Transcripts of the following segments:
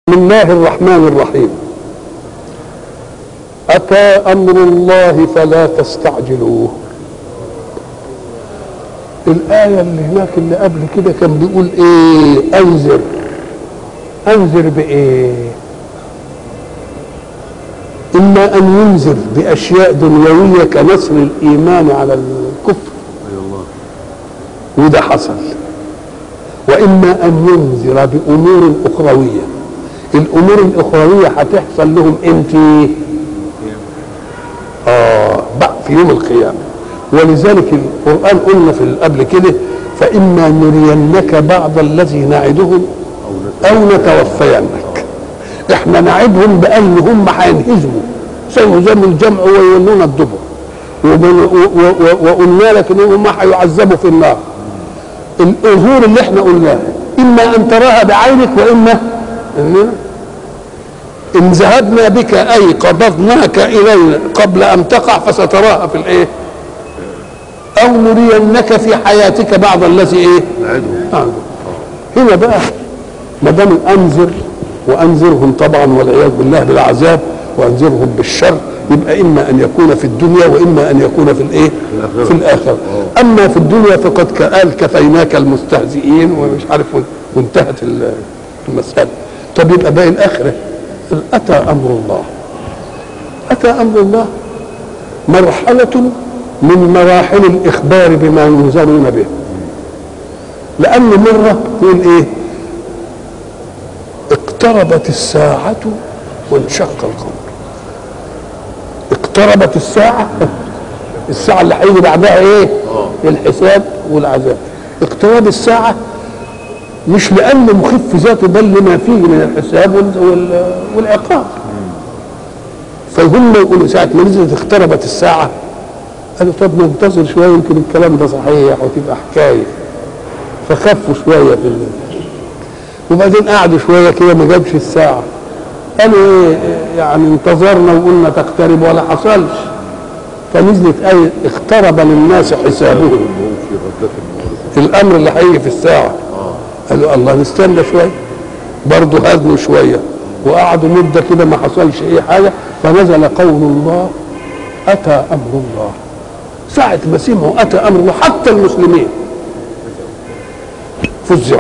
بسم الله الرحمن الرحيم أتى أمر الله فلا تستعجلوه الآية اللي هناك اللي قبل كده كان بيقول إيه أنذر أنذر بإيه إما أن ينذر بأشياء دنيوية كنصر الإيمان على الكفر وده حصل وإما أن ينذر بأمور أخروية الامور الاخرويه هتحصل لهم امتى اه بقى في يوم القيامه ولذلك القران قلنا في قبل كده فاما نرينك بعض الذي نعدهم او نتوفينك احنا نعدهم بان هم هينهزموا سيهزموا الجمع ويولون الدبر وقلنا لك ان هم هيعذبوا في النار الظهور اللي احنا قلناها اما ان تراها بعينك واما إن, إن ذهبنا بك أي قبضناك إلينا قبل أن تقع فستراها في الإيه؟ أو نرينك في حياتك بعض الذي إيه؟ نعدهم هنا بقى ما دام أنذر وأنذرهم طبعا والعياذ بالله بالعذاب وأنذرهم بالشر يبقى إما أن يكون في الدنيا وإما أن يكون في الإيه؟ في الآخرة أما في الدنيا فقد قال كفيناك المستهزئين ومش عارف وانتهت المسألة طب يبقى باقي الاخره اتى امر الله اتى امر الله مرحله من مراحل الاخبار بما ينذرون به لان مره تقول ايه اقتربت الساعه وانشق القمر اقتربت الساعه الساعه اللي هيجي بعدها ايه الحساب والعذاب اقتراب الساعه مش لأنه مخف ذاته بل لما فيه من الحساب والعقاب فهم يقولوا ساعة ما نزلت اقتربت الساعة قالوا طب ننتظر شوية يمكن الكلام ده صحيح وتبقى حكاية فخفوا شوية في الليل وبعدين قعدوا شوية كده ما جابش الساعة قالوا ايه يعني انتظرنا وقلنا تقترب ولا حصلش فنزلت آية اقترب للناس حسابهم الأمر اللي هيجي في الساعة قالوا الله نستنى شويه برضه هدنوا شويه وقعدوا مده كده ما حصلش اي حاجه فنزل قول الله اتى امر الله ساعة ما سمعوا اتى امر الله حتى المسلمين فزعوا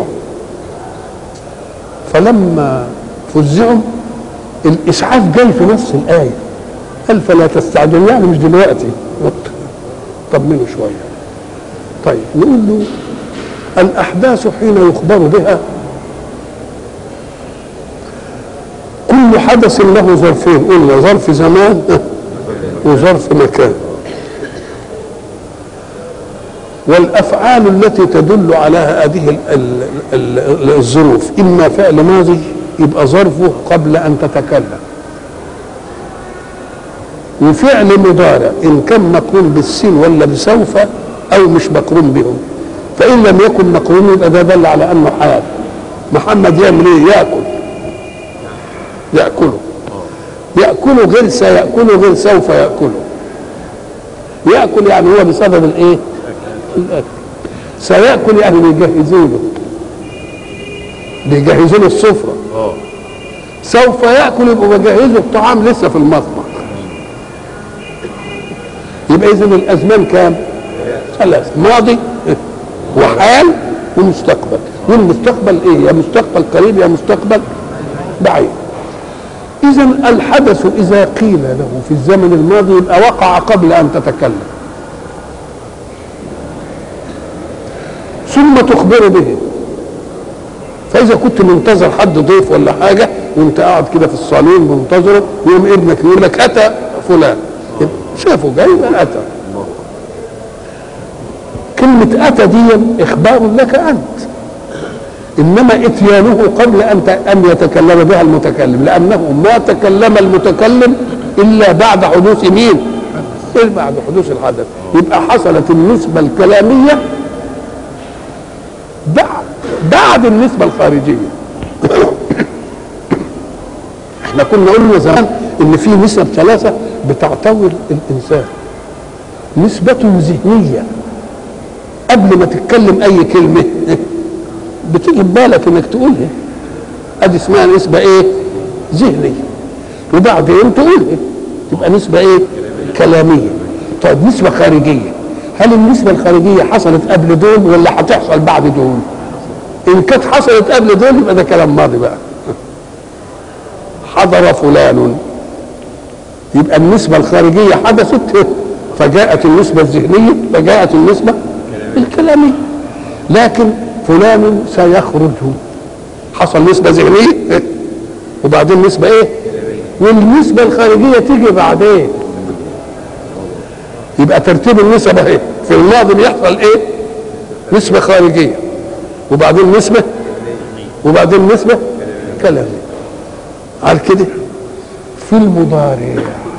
فلما فزعوا الاسعاف جاي في نفس الايه قال فلا تستعجلوا يعني مش دلوقتي طمنوا شويه طيب نقول له الأحداث حين يخبر بها كل حدث له ظرفين قلنا ظرف زمان وظرف مكان والأفعال التي تدل على هذه الظروف إما فعل ماضي يبقى ظرفه قبل أن تتكلم وفعل مضارع إن كان مقرون بالسين ولا بسوف أو مش مقرون بهم فإن لم يكن مقرون يبقى ده دل على أنه حال محمد يعمل إيه؟ يأكل يأكله يأكله غير سيأكله غير سوف يأكله يأكل يعني هو بسبب الإيه؟ الأكل سيأكل يعني بيجهزوا له بيجهزوا له السفرة سوف يأكل يبقوا بيجهزوا الطعام لسه في المطبخ يبقى إذا الأزمان كام؟ ثلاث ماضي وحال ومستقبل والمستقبل ايه يا مستقبل قريب يا مستقبل بعيد اذا الحدث اذا قيل له في الزمن الماضي يبقى وقع قبل ان تتكلم ثم تخبر به فاذا كنت منتظر حد ضيف ولا حاجه وانت قاعد كده في الصالون منتظره يوم ابنك يقول لك اتى فلان شافه جاي اتى كلمة أتى دي إخبار لك أنت إنما إتيانه قبل أن أن يتكلم بها المتكلم لأنه ما تكلم المتكلم إلا بعد حدوث مين؟ إلا بعد حدوث الحدث يبقى حصلت النسبة الكلامية بعد بعد النسبة الخارجية احنا كنا قلنا زمان ان في نسب ثلاثة بتعتوي الانسان نسبة ذهنية قبل ما تتكلم اي كلمه بتيجي في بالك انك تقولها ادي اسمها نسبه ايه ذهنيه وبعدين تقولها تبقى نسبه ايه كلاميه طيب نسبه خارجيه هل النسبه الخارجيه حصلت قبل دول ولا هتحصل بعد دول ان كانت حصلت قبل دول يبقى ده كلام ماضي بقى حضر فلان يبقى النسبة الخارجية حدثت فجاءت النسبة الذهنية فجاءت النسبة الكلامية لكن فلان سيخرج حصل نسبة ذهنية وبعدين نسبة ايه والنسبة الخارجية تيجي بعدين يبقى ترتيب النسب اهي في الماضي بيحصل ايه نسبة خارجية وبعدين نسبة وبعدين نسبة كلامية على كده في المضارع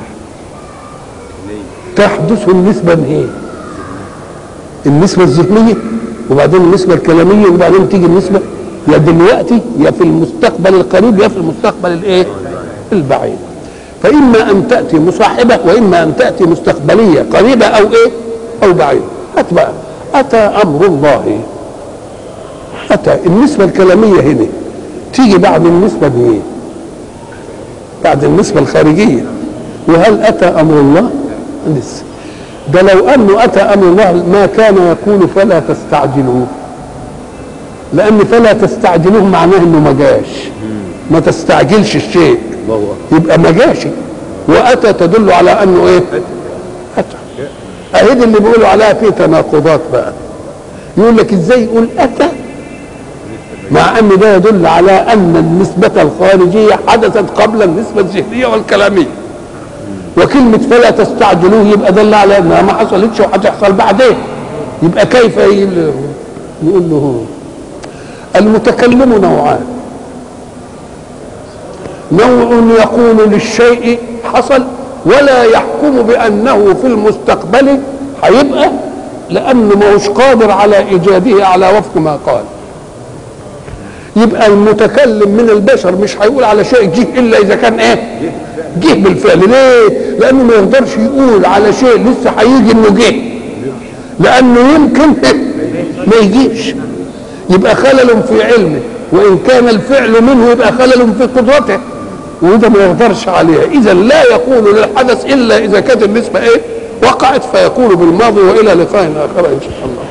تحدث النسبة ايه النسبة الذهنية وبعدين النسبة الكلامية وبعدين تيجي النسبة يا دلوقتي يا في المستقبل القريب يا في المستقبل الايه البعيد فإما أن تأتي مصاحبة وإما أن تأتي مستقبلية قريبة أو إيه أو بعيدة هات بقى أتى أمر الله أتى النسبة الكلامية هنا تيجي بعد النسبة دي إيه؟ بعد النسبة الخارجية وهل أتى أمر الله؟ لسه ده لو أنه أتى أمر الله ما كان يقول فلا تستعجلوه لأن فلا تستعجلوه معناه إنه ما جاش ما تستعجلش الشيء يبقى ما جاش وأتى تدل على أنه إيه؟ أتى أهي دي اللي بيقولوا عليها في تناقضات بقى يقول لك إزاي يقول أتى مع ان ده يدل على ان النسبة الخارجية حدثت قبل النسبة الذهنية والكلامية وكلمة فلا تستعجلوه يبقى دل على انها ما حصلتش وهتحصل بعدين يبقى كيف يقول له المتكلم نوعان نوع يقول للشيء حصل ولا يحكم بانه في المستقبل هيبقى لانه ما هوش قادر على ايجاده على وفق ما قال يبقى المتكلم من البشر مش هيقول على شيء جه الا اذا كان ايه جه بالفعل ليه لانه ما يقدرش يقول على شيء لسه هيجي انه جه لانه يمكن ما يجيش يبقى خلل في علمه وان كان الفعل منه يبقى خلل في قدرته وده ما يقدرش عليها اذا لا يقول للحدث الا اذا كانت النسبه ايه وقعت فيقول بالماضي والى لقاء اخر ان شاء الله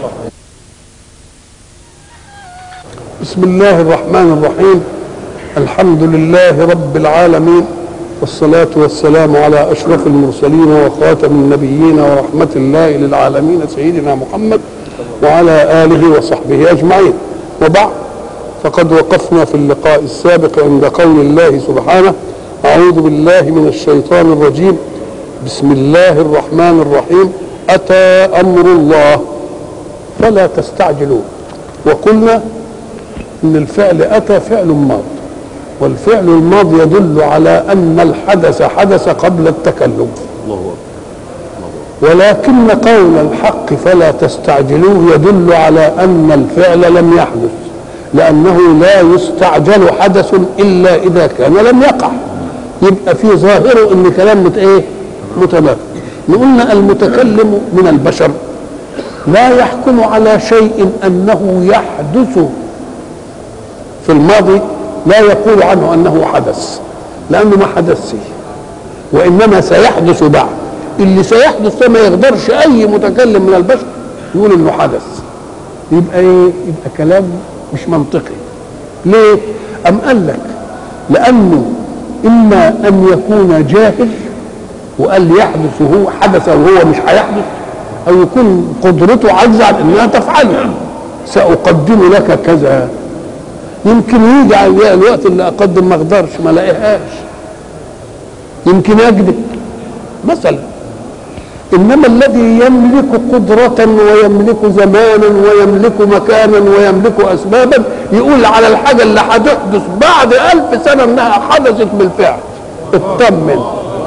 بسم الله الرحمن الرحيم الحمد لله رب العالمين والصلاة والسلام على أشرف المرسلين وخاتم النبيين ورحمة الله للعالمين سيدنا محمد وعلى آله وصحبه أجمعين وبعد فقد وقفنا في اللقاء السابق عند قول الله سبحانه أعوذ بالله من الشيطان الرجيم بسم الله الرحمن الرحيم أتى أمر الله فلا تستعجلوه وقلنا ان الفعل اتى فعل ماض والفعل الماضي يدل على ان الحدث حدث قبل التكلم الله ولكن قول الحق فلا تستعجلوه يدل على ان الفعل لم يحدث لانه لا يستعجل حدث الا اذا كان لم يقع يبقى في ظاهره ان كلام مت ايه متناقض قلنا المتكلم من البشر لا يحكم على شيء انه يحدث في الماضي لا يقول عنه انه حدث لانه ما حدثش وانما سيحدث بعد اللي سيحدث ده ما يقدرش اي متكلم من البشر يقول انه حدث يبقى ايه يبقى كلام مش منطقي ليه ام قال لك لانه اما ان يكون جاهل وقال يحدث وهو حدث وهو مش هيحدث او يكون قدرته عجز عن انها تفعله ساقدم لك كذا يمكن يجي على الوقت اللي اقدم ما اقدرش ما الاقيهاش يمكن اكذب مثلا انما الذي يملك قدرة ويملك زمانا ويملك مكانا ويملك اسبابا يقول على الحاجة اللي هتحدث بعد الف سنة انها حدثت بالفعل اطمن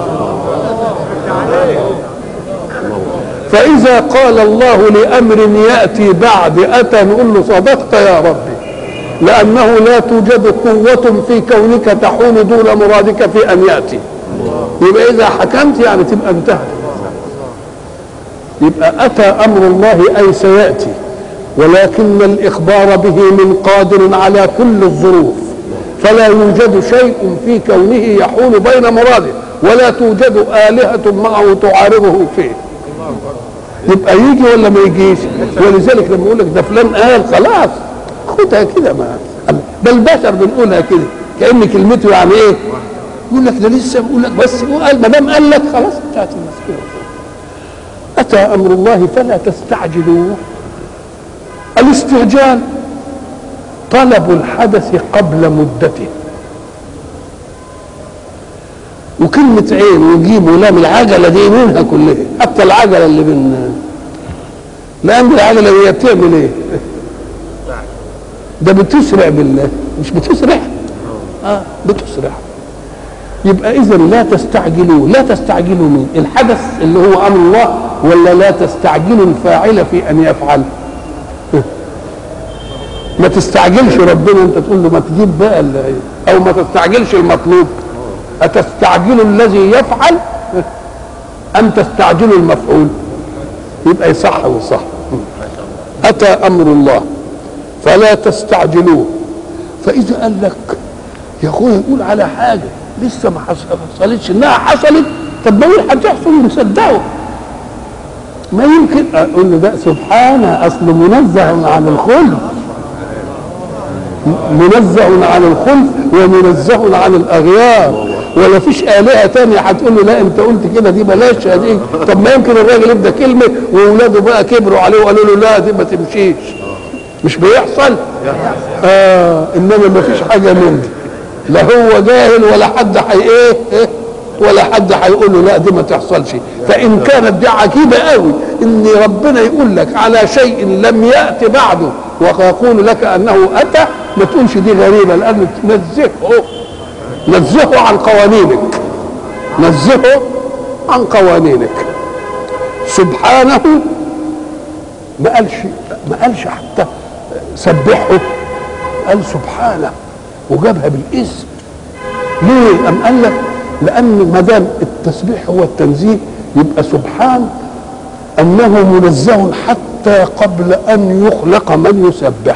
فاذا قال الله لامر ياتي بعد اتى نقول له صدقت يا ربي لأنه لا توجد قوة في كونك تحول دون مرادك في أن يأتي يبقى إذا حكمت يعني تبقى انتهى يبقى أتى أمر الله أي سيأتي ولكن الإخبار به من قادر على كل الظروف فلا يوجد شيء في كونه يحول بين مراده ولا توجد آلهة معه تعارضه فيه يبقى يجي ولا ما يجيش ولذلك لما يقول لك ده فلان قال خلاص خدها كده ما بل بشر بنقولها كده كأن كلمته يعني ايه يقول لك ده لسه بيقول لك بس هو قال ما دام قال لك خلاص انتهت المسألة أتى أمر الله فلا تستعجلوه الاستعجال طلب الحدث قبل مدته وكلمة عين وجيم ولام العجلة دي منها كلها حتى العجلة اللي بين لأن العجلة هي بتعمل ايه؟ ده بتسرع بالله مش بتسرع اه بتسرع يبقى اذا لا تستعجلوا لا تستعجلوا مين الحدث اللي هو امر الله ولا لا تستعجلوا الفاعل في ان يفعل ما تستعجلش ربنا انت تقول له ما تجيب بقى ال- او ما تستعجلش المطلوب أتستعجل الذي يفعل أم تستعجل المفعول يبقى يصح وصح أتى أمر الله فلا تستعجلوه فإذا قال لك يا أخويا يقول على حاجة لسه ما حصلتش إنها حصلت طب ما يقول هتحصل ونصدقه ما يمكن أقول له ده سبحانه أصل منزه عن الخلق منزه عن الخلق ومنزه عن الأغيار ولا فيش آلهة تانية هتقول له لا أنت قلت كده دي بلاش دي طب ما يمكن الراجل يبدأ كلمة وأولاده بقى كبروا عليه وقالوا له لا دي ما تمشيش مش بيحصل آه إنما ما فيش حاجة من دي لا هو جاهل ولا حد حي ايه إيه؟ ولا حد هيقول له لا دي ما تحصلش فان كانت دي عجيبه قوي ان ربنا يقول لك على شيء لم يات بعده ويقول لك انه اتى ما تقولش دي غريبه لان نزهه نزهه عن قوانينك نزهه عن قوانينك سبحانه ما قالش ما قالش حتى سبحه قال سبحانه وجابها بالاسم ليه؟ أم قال لك لأن ما دام التسبيح هو التنزيه يبقى سبحان أنه منزه حتى قبل أن يخلق من يسبح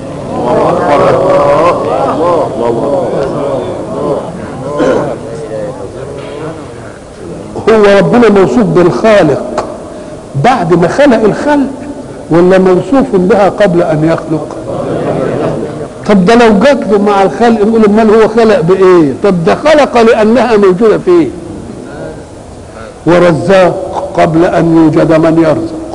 هو ربنا موصوف بالخالق بعد ما خلق الخلق ولا موصوف بها قبل أن يخلق طب ده لو جات له مع الخلق نقول امال هو خلق بايه طب ده خلق لانها موجوده فيه ورزاق قبل ان يوجد من يرزق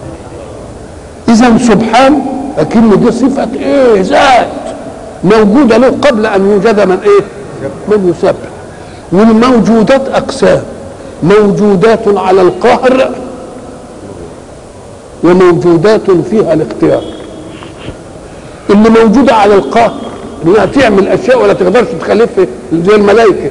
اذا سبحان لكن دي صفه ايه ذات موجوده له قبل ان يوجد من ايه من يسبح والموجودات اقسام موجودات على القهر وموجودات فيها الاختيار اللي موجوده على القهر انها تعمل اشياء ولا تقدرش تخلفها زي الملائكه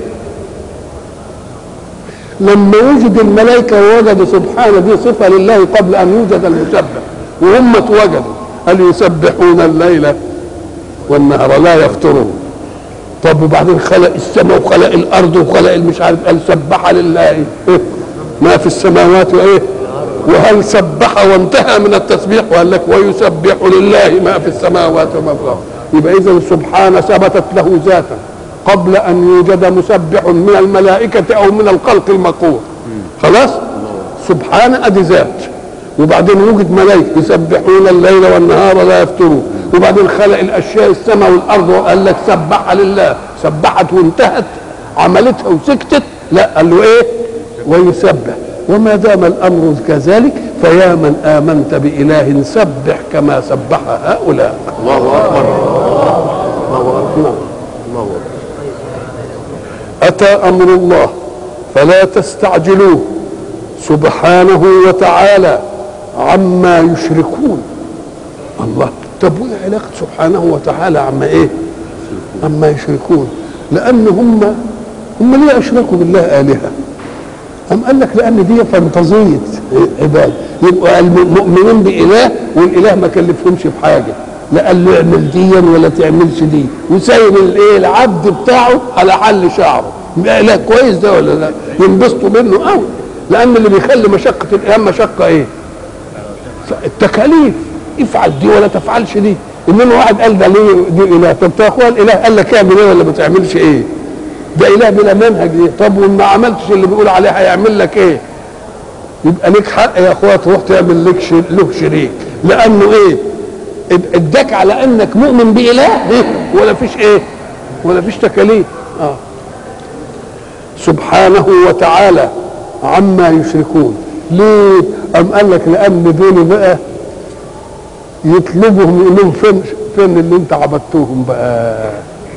لما وجد الملائكه ووجدوا سبحانه دي صفه لله قبل ان يوجد المسبح وهم اتوجدوا هل يسبحون الليل والنهار لا يفترون طب وبعدين خلق السماء وخلق الارض وخلق المش عارف قال سبح لله إيه؟ ما في السماوات وايه وهل سبح وانتهى من التسبيح وقال لك ويسبح لله ما في السماوات وما في الارض يبقى اذا سبحانه ثبتت له ذاتا قبل ان يوجد مسبح من الملائكه او من الخلق المقور خلاص سبحانه ادي ذات وبعدين وجد ملائكه يسبحون الليل والنهار لا يفترون وبعدين خلق الاشياء السماء والارض وقال لك سبح لله سبحت وانتهت عملتها وسكتت لا قال له ايه ويسبح وما دام الامر كذلك فيا من امنت باله سبح كما سبح هؤلاء الله اكبر الله اكبر الله اكبر اتى امر الله فلا تستعجلوه سبحانه وتعالى عما يشركون الله طب وايه علاقه سبحانه وتعالى عما ايه عما يشركون لان هم هم ليه اشركوا بالله الهه أم قال لك لأن دي فانتازية عباد يبقى المؤمنين بإله والإله ما كلفهمش بحاجة لا قال له اعمل دي ولا تعملش دي وسايب الايه العبد بتاعه على حل شعره لا كويس ده ولا لا ينبسطوا منه قوي لأن اللي بيخلي مشقة الإيام مشقة إيه؟ التكاليف افعل دي ولا تفعلش دي انما واحد قال ده ليه دي اله طب يا اخويا الاله قال لك اعمل ايه ولا ما تعملش ايه ده اله بلا منهج ايه طب وما عملتش اللي بيقول عليه هيعمل لك ايه يبقى ليك حق يا اخويا تروح تعمل لك شر... له شريك لانه ايه اداك على انك مؤمن باله إيه؟ ولا فيش ايه ولا فيش تكاليف اه سبحانه وتعالى عما يشركون ليه ام قال لك لان دول بقى يطلبهم يقول لهم فين فين اللي انت عبدتوهم بقى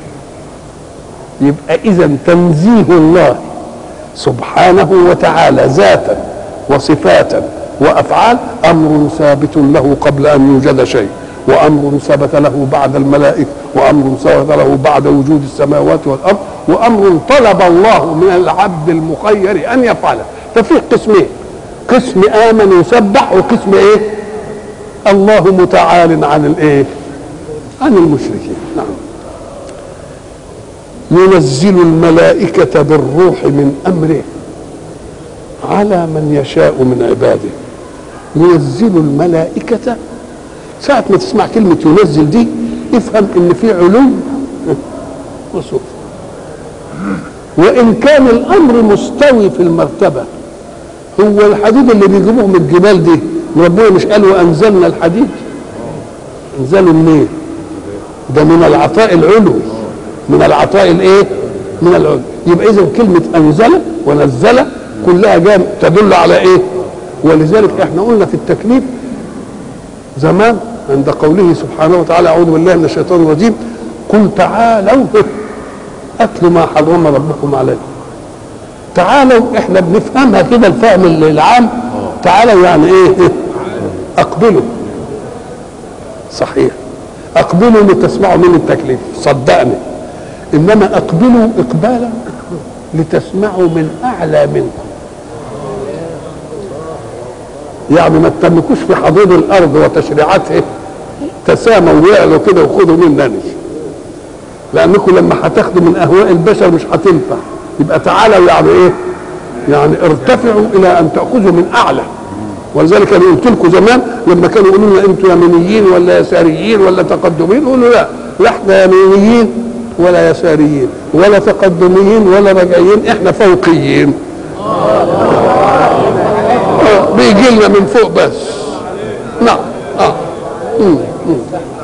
يبقى اذا تنزيه الله سبحانه وتعالى ذاتا وصفاتا وافعال امر ثابت له قبل ان يوجد شيء وامر ثبت له بعد الملائكه وامر ثبت له بعد وجود السماوات والارض وامر طلب الله من العبد المخير ان يفعله ففيه قسمين قسم امن يسبح وقسم ايه الله متعال عن الايه عن المشركين نعم ينزل الملائكة بالروح من أمره على من يشاء من عباده ينزل الملائكة ساعة ما تسمع كلمة ينزل دي افهم ان في علو وسفل وان كان الامر مستوي في المرتبة هو الحديد اللي بيجيبوه من الجبال دي ربنا مش قال وانزلنا الحديد انزلوا منين ده من العطاء العلوي من العطاء الايه من العلو يبقى اذا كلمه انزل ونزل كلها جاء تدل على ايه ولذلك احنا قلنا في التكليف زمان عند قوله سبحانه وتعالى اعوذ بالله من الشيطان الرجيم قل تعالوا اتلوا ما حرم ربكم عليكم تعالوا احنا بنفهمها كده الفهم العام تعالوا يعني ايه اقبلوا صحيح اقبلوا لتسمعوا من التكليف صدقني انما اقبلوا اقبالا لتسمعوا من اعلى منكم يعني ما تتمكوش في حضور الارض وتشريعاته تساموا ويعلوا كده وخذوا منني لانكم لما هتاخدوا من اهواء البشر مش هتنفع يبقى تعالوا يعني ايه يعني ارتفعوا الى ان تاخذوا من اعلى ولذلك انا قلت لكم زمان لما كانوا يقولوا لنا انتوا يمينيين ولا يساريين ولا تقدمين قولوا لا لا احنا يمينيين ولا يساريين ولا تقدميين ولا رجعيين احنا فوقيين آه، بيجي لنا من فوق بس نعم اه مم، مم.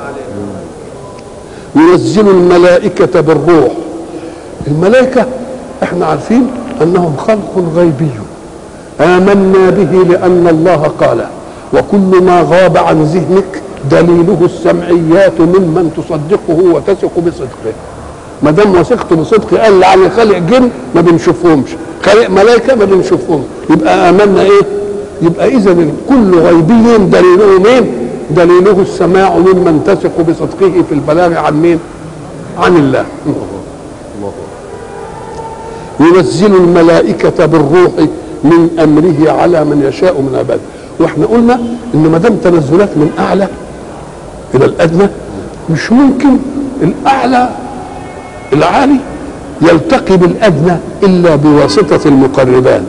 ينزل الملائكة بالروح الملائكة احنا عارفين انهم خلق غيبي آمنا به لأن الله قال وكل ما غاب عن ذهنك دليله السمعيات ممن تصدقه وتثق بصدقه ما دام وثقت بصدق قال يعني خلق جن ما بنشوفهمش خلق ملائكه ما بنشوفهمش يبقى امنا ايه يبقى اذا كل غيبي دليله مين دليله السماع ممن تثق بصدقه في البلاغ عن مين عن الله ينزل الملائكة بالروح من أمره على من يشاء من عباده واحنا قلنا ان ما دام تنزلات من اعلى الى الادنى مش ممكن الاعلى العالي يلتقي بالادنى الا بواسطه المقربات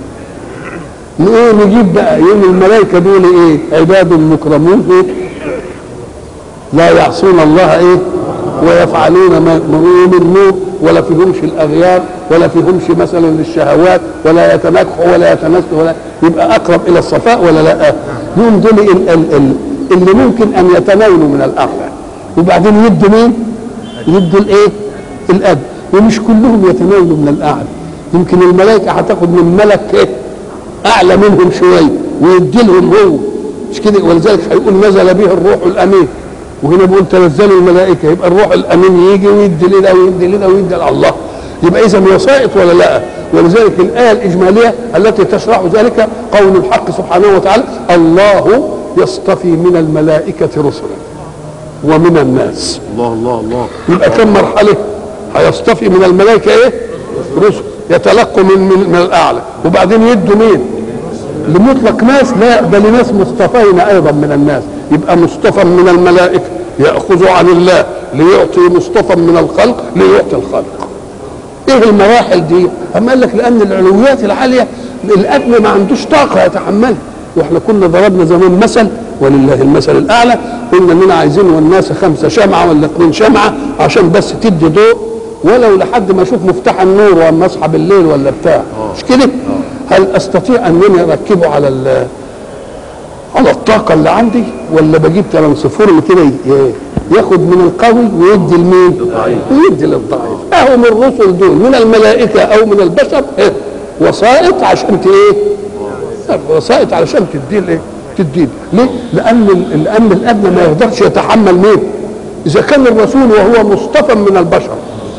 نقول نجيب بقى يوم الملائكه دول ايه عباد مكرمون ايه لا يعصون الله ايه ويفعلون ما يؤمنون ولا فيهمش الاغيار ولا فيهمش مثلا للشهوات ولا يتنكحوا ولا يتنسوا ولا يبقى اقرب الى الصفاء ولا لا يوم دول ال- ال- ال- اللي ممكن ان يتناولوا من الاعلى وبعدين يدوا مين يدوا الايه الاب ومش كلهم يتناولوا من الاعلى يمكن الملائكه هتاخد من ملك ايه اعلى منهم شويه ويدي لهم هو مش كده ولذلك هيقول نزل به الروح الامين وهنا بيقول تنزلوا الملائكه يبقى الروح الامين يجي ويدي لنا ويدي لنا ويدي الله يبقى اذا وسائط ولا لا ولذلك الايه الاجماليه التي تشرح ذلك قول الحق سبحانه وتعالى الله يصطفي من الملائكه رسلا ومن الناس الله الله الله يبقى كم مرحله هيصطفي من الملائكه ايه رسل يتلقوا من, من, من الاعلى وبعدين يدوا مين لمطلق ناس لا ده لناس مصطفين ايضا من الناس يبقى مصطفى من الملائكه ياخذ عن الله ليعطي مصطفى من الخلق ليعطي الخلق ايه المراحل دي اما قال لك لان العلويات العاليه الادنى ما عندوش طاقه يتحملها واحنا كنا ضربنا زمان مثل ولله المثل الاعلى قلنا اننا عايزين والناس خمسه شمعه ولا اثنين شمعه عشان بس تدي ضوء ولو لحد ما اشوف مفتاح النور واما اصحى بالليل ولا بتاع مش كده هل استطيع انني اركبه على ال- على الطاقه اللي عندي ولا بجيب ترانسفورم كده ي- ياخد من القوي ويدي لمين ويدي للضعيف اهو من الرسل دول من الملائكه او من البشر إيه؟ وسائط عشان ت- ايه وسائط علشان تدي الايه تدي ليه لان ال- لان الادنى ما يقدرش يتحمل مين اذا كان الرسول وهو مصطفى من البشر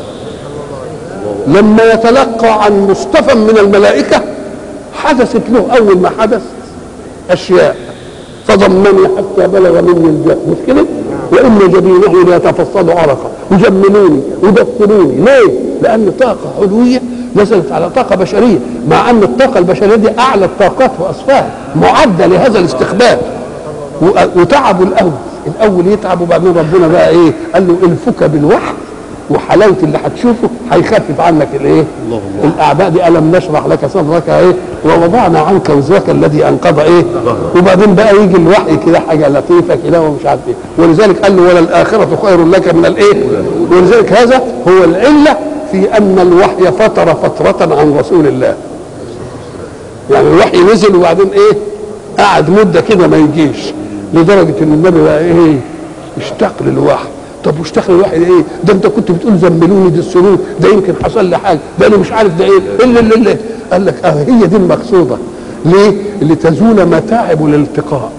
لما يتلقى عن مصطفى من الملائكه حدثت له اول ما حدث اشياء فضمني حتى بلغ مني الجهل مش كده؟ وان جبينه ليتفصل عرقا يجملوني يدفنوني ليه؟ لان طاقه علويه نزلت على طاقه بشريه مع ان الطاقه البشريه دي اعلى الطاقات واصفاها معده لهذا الاستخبار و- وتعبوا الاول الاول يتعب وبعدين ربنا بقى ايه؟ قال له الفك بالوحي وحلاوه اللي هتشوفه هيخفف عنك الايه؟ الاعباء دي الم نشرح لك صدرك ايه؟ ووضعنا عنك وزرك الذي انقض ايه؟ وبعدين بقى يجي الوحي كده حاجه لطيفه كده ومش عارف ايه ولذلك قال له وللاخره خير لك من الايه؟ ولذلك هذا هو العله في ان الوحي فتر فتره عن رسول الله. يعني الوحي نزل وبعدين ايه؟ قعد مده كده ما يجيش لدرجه ان النبي بقى ايه؟ اشتاق للوحي طب واشتاق للوحي ده ايه؟ ده انت كنت بتقول زملوني دي السرور ده يمكن حصل لي حاجه ده انا مش عارف ده ايه الا الا الا قال لك اه هي دي المقصوده ليه؟ لتزول متاعب الالتقاء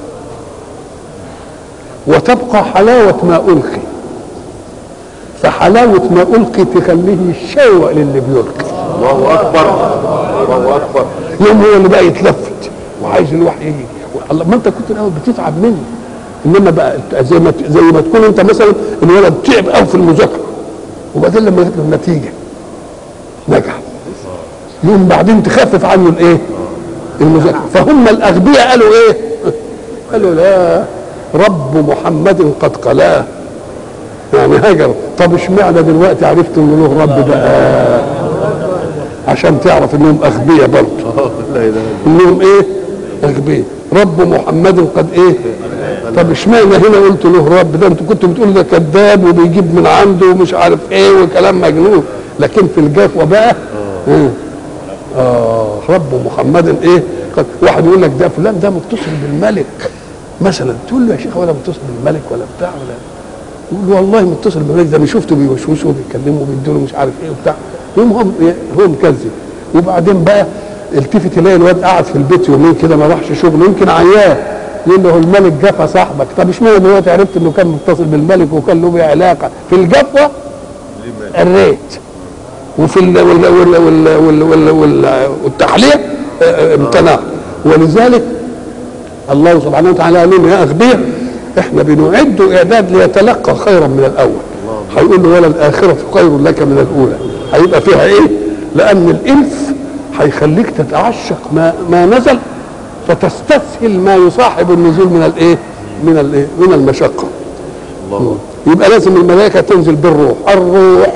وتبقى حلاوه ما القي فحلاوه ما القي تخليه يشوق للي بيلقي الله اكبر الله اكبر يوم هو اللي بقى يتلفت وعايز الوحي يجي الله ما انت كنت الاول بتتعب منه انما بقى زي ما زي ما تكون انت مثلا الولد تعب قوي في المذاكره وبعدين لما جت له النتيجه نجح يوم بعدين تخفف عنه الايه؟ المذاكره فهم الاغبياء قالوا ايه؟ قالوا لا رب محمد قد قلاه يعني هجر طب اشمعنى دلوقتي عرفت ان له رب بقى عشان تعرف انهم اغبياء برضه لا اله الا انهم ايه اغبياء رب محمد قد ايه طب اشمعنى هنا قلت له رب ده انتوا كنتوا بتقولوا ده كذاب وبيجيب من عنده ومش عارف ايه وكلام مجنون لكن في الجافه بقى اه, آه رب محمد ايه قد واحد يقول لك ده فلان ده متصل بالملك مثلا تقول له يا شيخ ولا متصل بالملك ولا بتاع ولا يقول له والله متصل بالملك ده انا شفته بيوشوشه وبيتكلموا وبيدوا له مش عارف ايه وبتاع يوم هو هو مكذب وبعدين بقى التفت يلاقي الواد قاعد في البيت يومين كده ما راحش شغل يمكن عيان يقول له الملك جفا صاحبك طب اشمعنى دلوقتي عرفت انه كان متصل بالملك وكان له بيه علاقه في الجفوه الريت وفي ال وال وال وال وال وال وال والتحليل اه، اه، امتنع ولذلك الله سبحانه وتعالى قال لنا يا اغبياء احنا بنعد اعداد ليتلقى خيرا من الاول هيقول له ولا الاخره خير لك من الاولى هيبقى فيها ايه؟ لان الالف هيخليك تتعشق ما ما نزل فتستسهل ما يصاحب النزول من الايه؟ من الايه؟ من المشقه الله يبقى لازم الملائكه تنزل بالروح الروح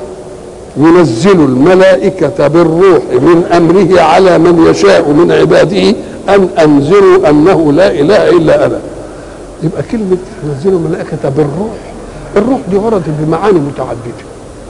ينزل الملائكة بالروح من أمره على من يشاء من عباده أن أنزلوا أنه لا إله إلا أنا يبقى كلمة ينزل الملائكة بالروح الروح دي وردت بمعاني متعددة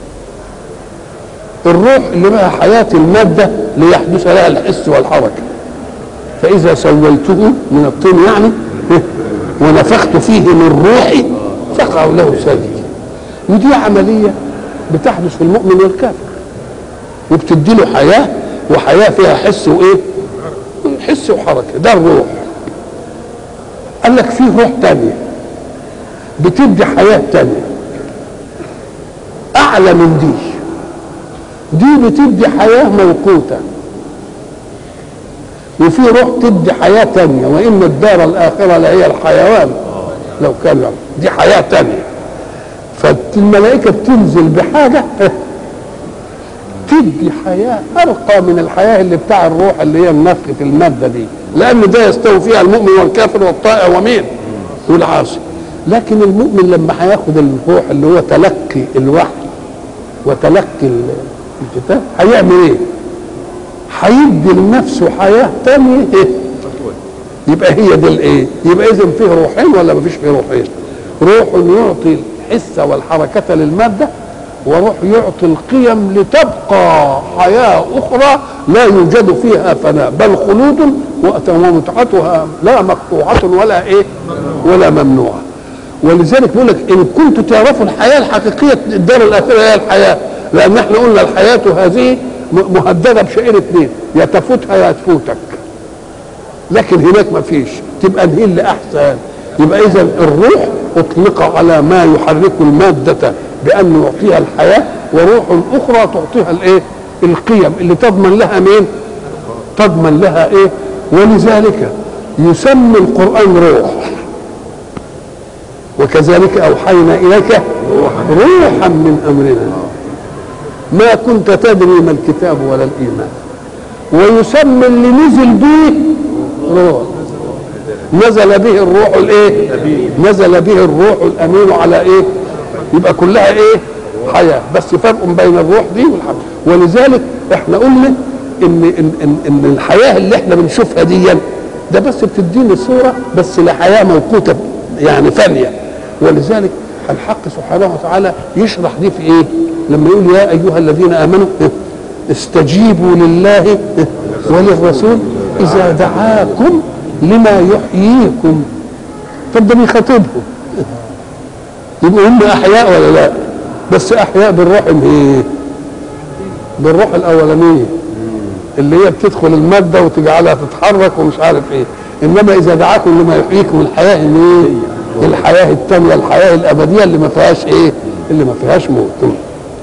الروح اللي بها حياة المادة ليحدث لها الحس والحركة فإذا سويته من الطين يعني ونفخت فيه من روحي فقعوا له ساجدين ودي عملية بتحدث في المؤمن والكافر وبتدي له حياة وحياة فيها حس وإيه حس وحركة ده الروح قال لك في روح تانية بتدي حياة تانية أعلى من دي دي بتدي حياة موقوتة وفي روح تدي حياة تانية وإن الدار الآخرة لهي الحيوان لو كان يعلم. دي حياة تانية فالملائكة بتنزل بحاجة تدي حياة أرقى من الحياة اللي بتاع الروح اللي هي النفخ في المادة دي لأن ده يستوي فيها المؤمن والكافر والطائع ومين والعاصي لكن المؤمن لما هياخد الروح اللي هو تلقي الوحي وتلقي ال- الكتاب هيعمل ايه؟ هيدي لنفسه حياة تانية إيه؟ يبقى هي دي الايه يبقى اذا فيه روحين ولا ما فيش فيه روحين روح يعطي الحس والحركه للماده وروح يعطي القيم لتبقى حياه اخرى لا يوجد فيها فناء بل خلود ومتعتها لا مقطوعه ولا ايه ولا ممنوعه ولذلك بيقول لك ان كنتوا تعرفوا الحياه الحقيقيه الدار الاخره هي الحياه لان احنا قلنا الحياه هذه مهدده بشيئين اثنين يا تفوتها يا تفوتك لكن هناك ما فيش تبقى انهي اللي احسن يبقى اذا الروح اطلق على ما يحرك الماده بان يعطيها الحياه وروح اخرى تعطيها الايه القيم اللي تضمن لها مين تضمن لها ايه ولذلك يسمي القران روح وكذلك اوحينا اليك روحا من امرنا ما كنت تدري ما الكتاب ولا الايمان ويسمى اللي نزل به روح نزل به الروح الايه نزل به الروح الامين على ايه يبقى كلها ايه حياه بس فرق بين الروح دي والحياه ولذلك احنا قلنا ان ان ان, إن الحياه اللي احنا بنشوفها دي ده بس بتديني صوره بس لحياه موقوته يعني فانيه ولذلك الحق سبحانه وتعالى يشرح دي في ايه لما يقول يا ايها الذين امنوا استجيبوا لله وللرسول اذا دعاكم لما يحييكم طب ده بيخاطبهم يبقوا هم احياء ولا لا بس احياء بالروح الايه بالروح الاولانيه اللي هي بتدخل الماده وتجعلها تتحرك ومش عارف ايه انما اذا دعاكم لما يحييكم الحياه اللي ايه الحياه الثانيه الحياه الابديه اللي ما فيهاش ايه اللي ما فيهاش موت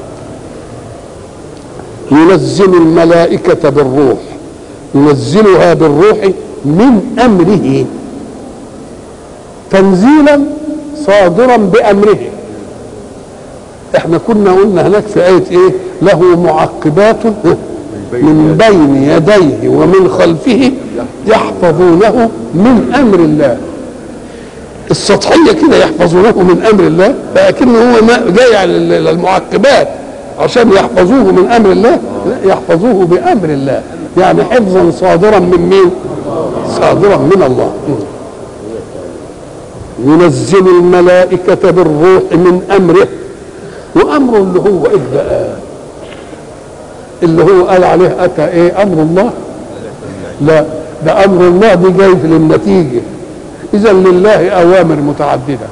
ينزل الملائكه بالروح ينزلها بالروح من امره تنزيلا صادرا بامره احنا كنا قلنا هناك في ايه ايه له معقبات من بين يديه ومن خلفه يحفظونه من امر الله السطحيه كده يحفظونه من امر الله لكنه هو ما جاي على المعقبات عشان يحفظوه من امر الله لا يحفظوه بامر الله يعني حفظا صادرا من مين صادرا من الله ينزل الملائكة بالروح من أمره وأمره اللي هو إيه بقى اللي هو قال عليه أتى إيه أمر الله لا ده أمر الله دي جاي في النتيجة إذا لله أوامر متعددة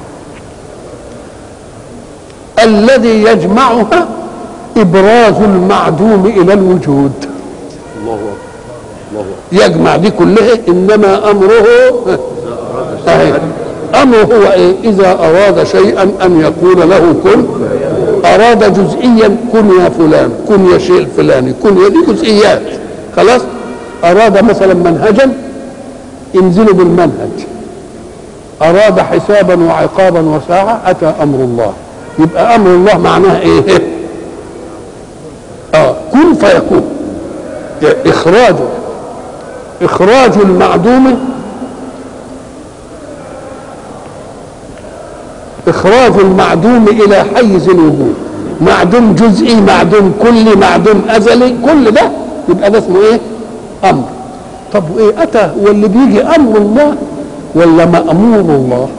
الذي يجمعها إبراز المعدوم إلى الوجود الله اكبر الله اكبر يجمع دي كلها انما امره أهي. امره هو ايه اذا اراد شيئا ان يقول له كن اراد جزئيا كن يا فلان كن يا شيء الفلاني كن يا دي جزئيات خلاص اراد مثلا منهجا انزلوا بالمنهج اراد حسابا وعقابا وساعه اتى امر الله يبقى امر الله معناه ايه اه كن فيكون إخراج إخراج المعدوم إخراج المعدوم إلى حيز الوجود معدوم جزئي معدوم كلي معدوم أزلي كل ده يبقى ده اسمه إيه؟ أمر طب وإيه أتى واللي بيجي أمر الله ولا مأمور الله؟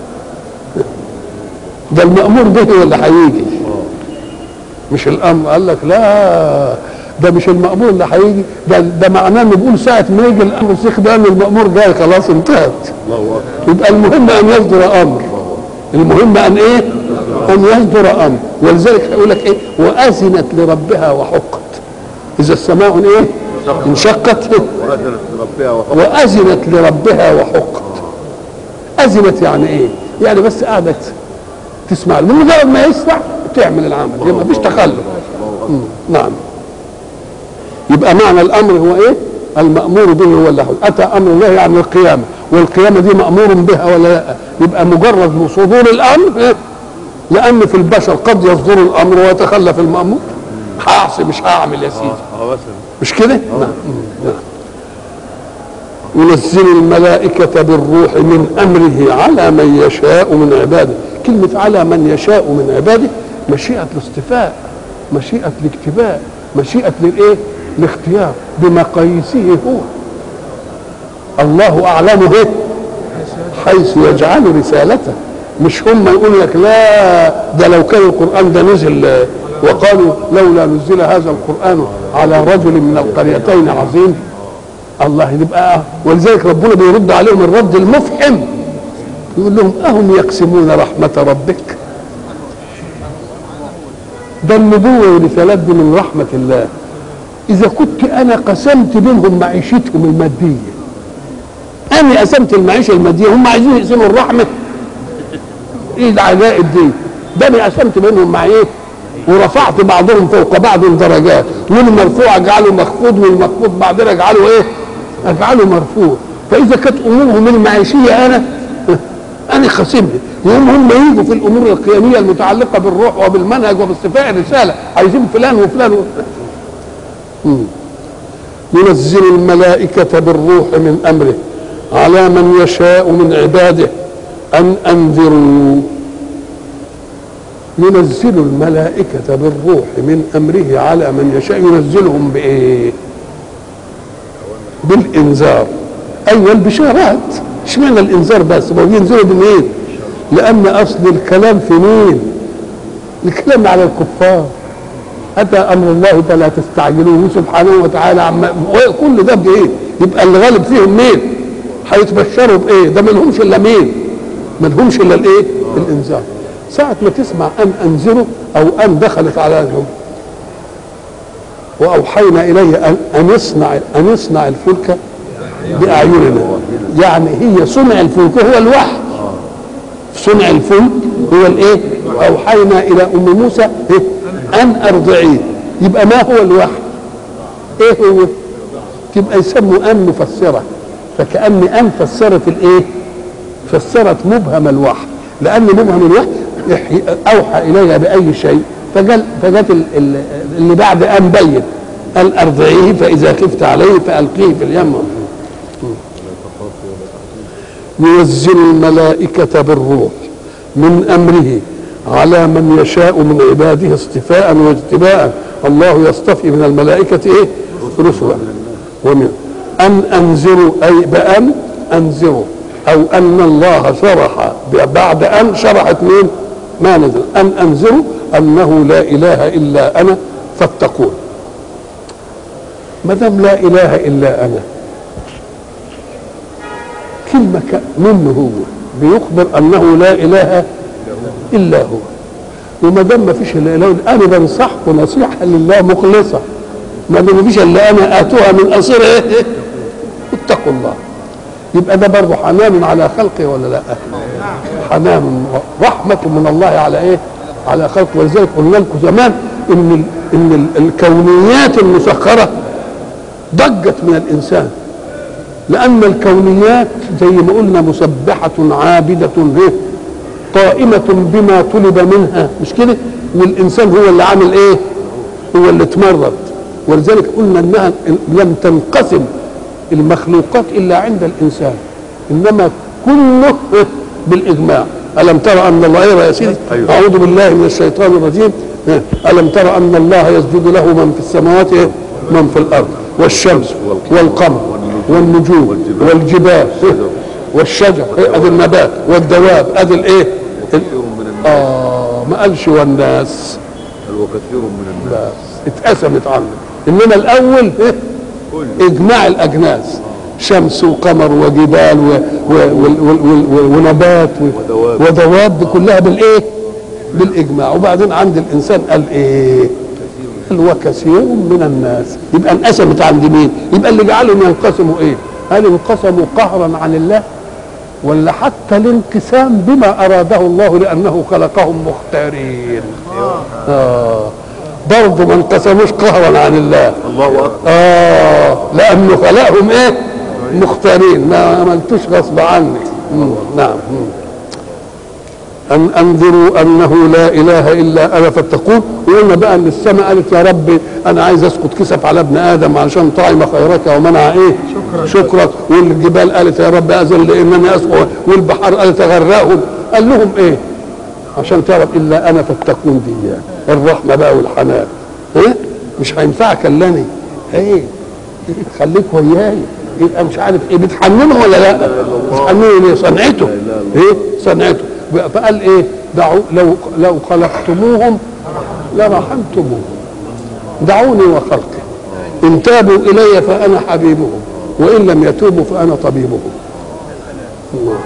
ده المأمور به هو اللي هيجي مش الأمر قال لك لا ده مش المأمور اللي هيجي ده ده معناه انه بيقول ساعة ما يجي الأمر سيخ ده ان المأمور جاي خلاص انتهت الله اكبر يبقى المهم أن يصدر أمر المهم أن إيه؟ أن يصدر أمر ولذلك هيقول لك إيه؟ وأذنت لربها وحقت إذا السماء إيه؟ انشقت واذنت لربها وحق وأذنت لربها وحقت أذنت يعني إيه؟ يعني بس قعدت تسمع من مجرد ما يسمع تعمل العمل هي ما فيش تخلف مم. نعم يبقى معنى الامر هو ايه المامور به هو اللي حول. اتى امر الله يعني القيامه والقيامه دي مامور بها ولا لا يبقى مجرد صدور الامر إيه؟ لان في البشر قد يصدر الامر ويتخلف المامور هعصي مش هعمل يا سيدي اه مثلا مش كده نعم نعم. ينزل الملائكة بالروح من أمره على من يشاء من عباده كلمة على من يشاء من عباده مشيئة الاصطفاء مشيئة الاكتفاء مشيئة للإيه؟ الاختيار بمقاييسه هو الله اعلم به حيث يجعل رسالته مش هم يقول لك لا ده لو كان القران ده نزل آه، وقالوا لولا نزل هذا القران على رجل من القريتين عظيم الله يبقى ولذلك ربنا بيرد عليهم الرد المفحم يقول لهم اهم يقسمون رحمه ربك ده النبوه والرسالات دي من رحمه الله اذا كنت انا قسمت بينهم معيشتهم الماديه انا قسمت المعيشه الماديه هم عايزين يقسموا الرحمه ايه العجائب دي ده انا قسمت بينهم مع ايه ورفعت بعضهم فوق بعض درجات والمرفوع اجعله مخفوض والمخفوض بعدين اجعله ايه اجعله مرفوع فاذا كانت امورهم المعيشيه انا انا خصمت يوم هم يجوا في الامور القيميه المتعلقه بالروح وبالمنهج وباستفاء الرساله عايزين فلان وفلان وفلان مم. ينزل الملائكة بالروح من أمره على من يشاء من عباده أن أنذروا ينزل الملائكة بالروح من أمره على من يشاء ينزلهم بإيه؟ بالإنذار أيوة البشارات اشمعنى الإنذار بس؟ ما هو ينزلوا بمين؟ لأن أصل الكلام في مين؟ الكلام على الكفار أتى أمر الله فلا تستعجلوه سبحانه وتعالى عما كل ده بإيه؟ يبقى اللي غالب فيهم مين؟ هيتبشروا بإيه؟ ده ما لهمش إلا مين؟ ما لهمش إلا الإيه؟ الإنذار. ساعة ما تسمع أن أنذروا أو أن دخلت عليهم وأوحينا إليه أن أن يصنع أن يصنع الفلك بأعيننا يعني هي صنع الفلك هو الوحي صنع الفلك هو الايه اوحينا الى ام موسى إيه؟ ان ارضعيه يبقى ما هو الوحي ايه هو تبقى يسموا ان مفسره فكان ان فسرت الايه فسرت مبهم الوحي لان مبهم الوحي يحيي- اوحى اليها باي شيء فجل فجت ال- ال- اللي بعد ان بين قال ارضعيه فاذا خفت عليه فالقيه في اليم ينزل الملائكة بالروح من أمره على من يشاء من عباده اصطفاء واجتباء الله يصطفي من الملائكة إيه رسلا ومن أن أنذروا أي بأن أنذروا أو أن الله شرح بعد أن شرحت مين ما نزل أن أنذروا أنه لا إله إلا أنا فاتقون ما دام لا إله إلا أنا كلمة ك- منه هو بيخبر أنه لا إله إلا هو وما دام ما فيش إلا إله أنا بنصحكم نصيحة لله مخلصة ما دام ما فيش إلا أنا آتوها من قصير إيه إيه؟ اتقوا الله يبقى ده برضه حنان على خلقه ولا لا؟ حنان رحمة من الله على إيه؟ على خلقه ولذلك قلنا لكم زمان إن ال- إن ال- الكونيات المسخرة ضجت من الإنسان لأن الكونيات زي ما قلنا مسبحة عابدة إيه؟ قائمة بما طلب منها مش كده؟ والإنسان هو اللي عامل إيه؟ هو اللي اتمرد ولذلك قلنا إنها لم تنقسم المخلوقات إلا عند الإنسان إنما كله إيه؟ بالإجماع ألم ترى أن الله إيه يا سيدي؟ أيوة. أعوذ بالله من الشيطان الرجيم إيه؟ ألم ترى أن الله يسجد له من في السماوات إيه؟ من في الأرض والشمس والقمر والنجوم والجبال إيه؟ والشجر إيه؟ ادي النبات والدواب ادي الايه ال- كثير من الناس اه ما قالش والناس بل وكثير من الناس بس اتقسمت عنه انما الاول إيه؟ كل اجماع الاجناس شمس وقمر وجبال و و وال- وال- وال- ونبات و- ودواب. ودواب دي كلها بالايه بالاجماع وبعدين عند الانسان قال ايه قال وكثير من الناس يبقى انقسمت عند مين يبقى اللي جعلهم ينقسموا ايه هل انقسموا قهرا عن الله ولا حتى الانقسام بما اراده الله لانه خلقهم مختارين اه برضه ما انقسموش قهرا عن الله الله اكبر اه لانه خلقهم ايه مختارين ما عملتوش غصب عني مم. نعم مم. أن أنذروا أنه لا إله إلا أنا فاتقون وقلنا بقى أن السماء قالت يا رب أنا عايز أسقط كسف على ابن آدم علشان طعم خيرك ومنع إيه شكرك والجبال قالت يا رب أذن لإنني أسقط والبحر قالت أغرقهم قال لهم إيه عشان تعرف إلا أنا فاتقون دي الرحمة بقى والحنان إيه مش هينفعك إلا أنا إيه خليك وياي يبقى مش عارف ايه بتحننه ولا لا بتحننه ليه صنعته ايه صنعته فقال ايه دعوا لو لو خلقتموهم لرحمتموهم دعوني وخلقي ان تابوا الي فانا حبيبهم وان لم يتوبوا فانا طبيبهم الله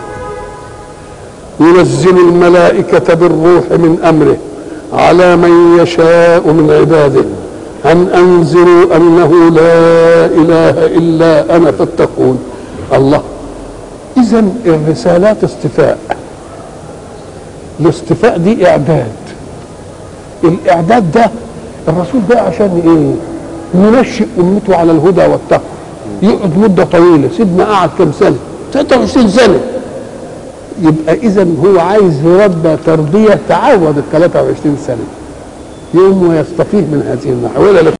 ينزل الملائكة بالروح من أمره على من يشاء من عباده أن أنذروا أنه لا إله إلا أنا فاتقون الله إذا الرسالات اصطفاء الاصطفاء دي إعداد الإعداد ده الرسول ده عشان إيه؟ ينشئ أمته على الهدى والتقوى يقعد مدة طويلة سيدنا قعد كم سنة 23 سنة يبقى اذا هو عايز يربى تربيه تعوض ال 23 سنه يقوم ويستفيد من هذه المحاولة